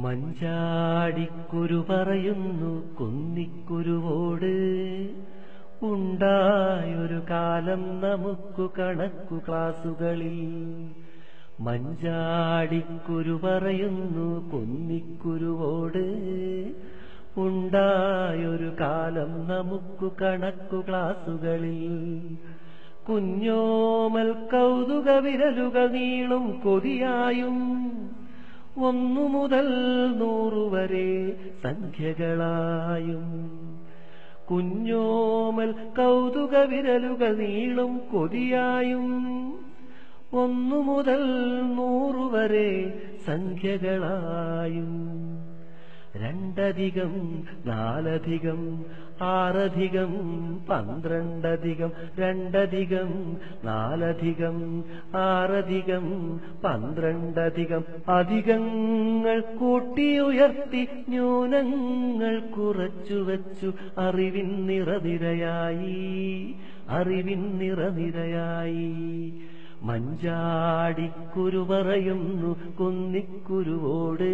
മഞ്ചാടിക്കുരു പറയുന്നു കുന്നിക്കുരുവോട് ഉണ്ടായൊരു കാലം നമുക്കു കണക്കു ക്ലാസുകളിൽ മഞ്ചാടിക്കുരു പറയുന്നു കുന്നിക്കുരുവോട് ഉണ്ടായൊരു കാലം നമുക്കു കണക്കു ക്ലാസുകളിൽ കുഞ്ഞോമൽ കൗതുക വിരലുകൾ നീളും കൊതിയായും ഒന്നു മുതൽ നൂറുവരെ സംഖ്യകളായും കുഞ്ഞോമൽ കൗതുക വിരലുകൾ നീളും കൊതിയായും ഒന്നു മുതൽ നൂറുവരെ സംഖ്യകളായും രണ്ടധികം നാലധികം ആറധികം പന്ത്രണ്ടധികം രണ്ടധികം നാലധികം ആറധികം പന്ത്രണ്ടധികം അധികങ്ങൾ കൂട്ടിയുയർത്തി ന്യൂനങ്ങൾ കുറച്ചു വച്ചു അറിവിൻ നിറനിരയായി അറിവിൻ നിറനിരയായി മഞ്ചാടിക്കുരു പറയുന്നു കുന്നിക്കുരുവോട്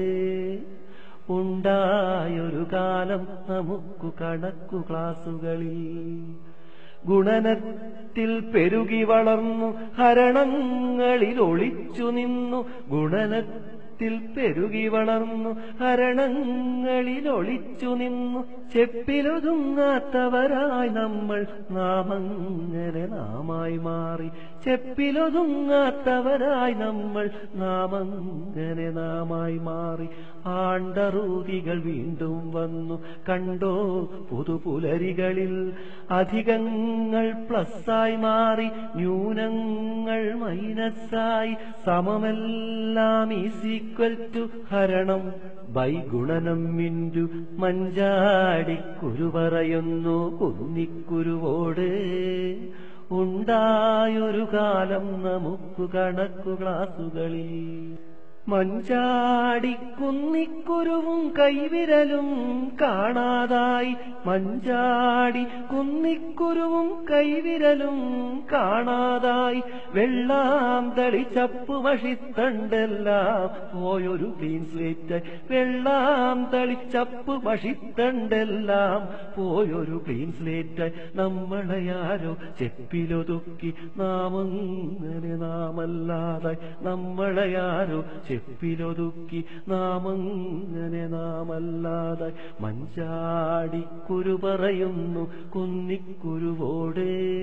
ഉണ്ടായൊരു കാലം നമുക്കു കണക്കു ക്ലാസുകളിൽ ഗുണനത്തിൽ പെരുകി വളർന്നു ഹരണങ്ങളിൽ ഒളിച്ചു നിന്നു ഗുണനത്തിൽ പെരുകി വളർന്നു ഹരണങ്ങളിൽ ഒളിച്ചു നിന്നു ചെപ്പിലൊതുങ്ങാത്തവരായി നമ്മൾ നാമങ്ങനെ നാമായി മാറി ചെപ്പിലൊതുങ്ങാത്തവരായി നമ്മൾ നാമങ്ങനെ നാമായി മാറി ആണ്ടറൂതികൾ വീണ്ടും വന്നു കണ്ടോ പുതുപുലരികളിൽ അധികങ്ങൾ പ്ലസ്സായി മാറി ന്യൂനങ്ങൾ മൈനസായി സമമെല്ലാം ഈസ് ഈക്വൽ ടു ഹരണം ബൈ ഗുണനം മിൻറ്റു മഞ്ചാടിക്കുരു പറയുന്നു കുന്നിക്കുരുവോട് ഉണ്ടായൊരു കാലം നമുക്കു കണക്കു ക്ലാസുകളിൽ മഞ്ചാടി കുന്നിക്കുരുവും കൈവിരലും കാണാതായി മഞ്ചാടി കുന്നിക്കുരുവും കൈവിരലും കാണാതായി വെള്ളാം തളിച്ചപ്പു മഷിത്തണ്ടെല്ലാം പോയൊരു ക്ലീൻ സ്ലേറ്റ് വെള്ളാം തളിച്ചപ്പു മഷിത്തണ്ടെല്ലാം പോയൊരു ക്ലീൻ സ്ലേറ്റ് നമ്മളെയാരോ ചെപ്പിലൊതുക്കി നാമങ്ങനെ നാമല്ലാതായി നമ്മളെയാരോ ചെപ്പിലൊതുക്കി നാമങ്ങനെ നാമല്ലാതായി മഞ്ചാടിക്കുരു പറയുന്നു കുന്നിക്കുരുവോട്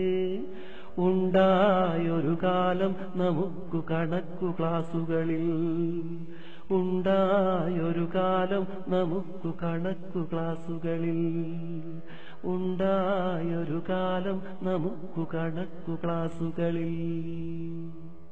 ഉണ്ടായൊരു കാലം നമുക്കു കണക്കു ക്ലാസുകളിൽ ഉണ്ടായൊരു കാലം നമുക്കു കണക്കു ക്ലാസുകളിൽ ഉണ്ടായൊരു കാലം നമുക്കു കണക്കു ക്ലാസുകളിൽ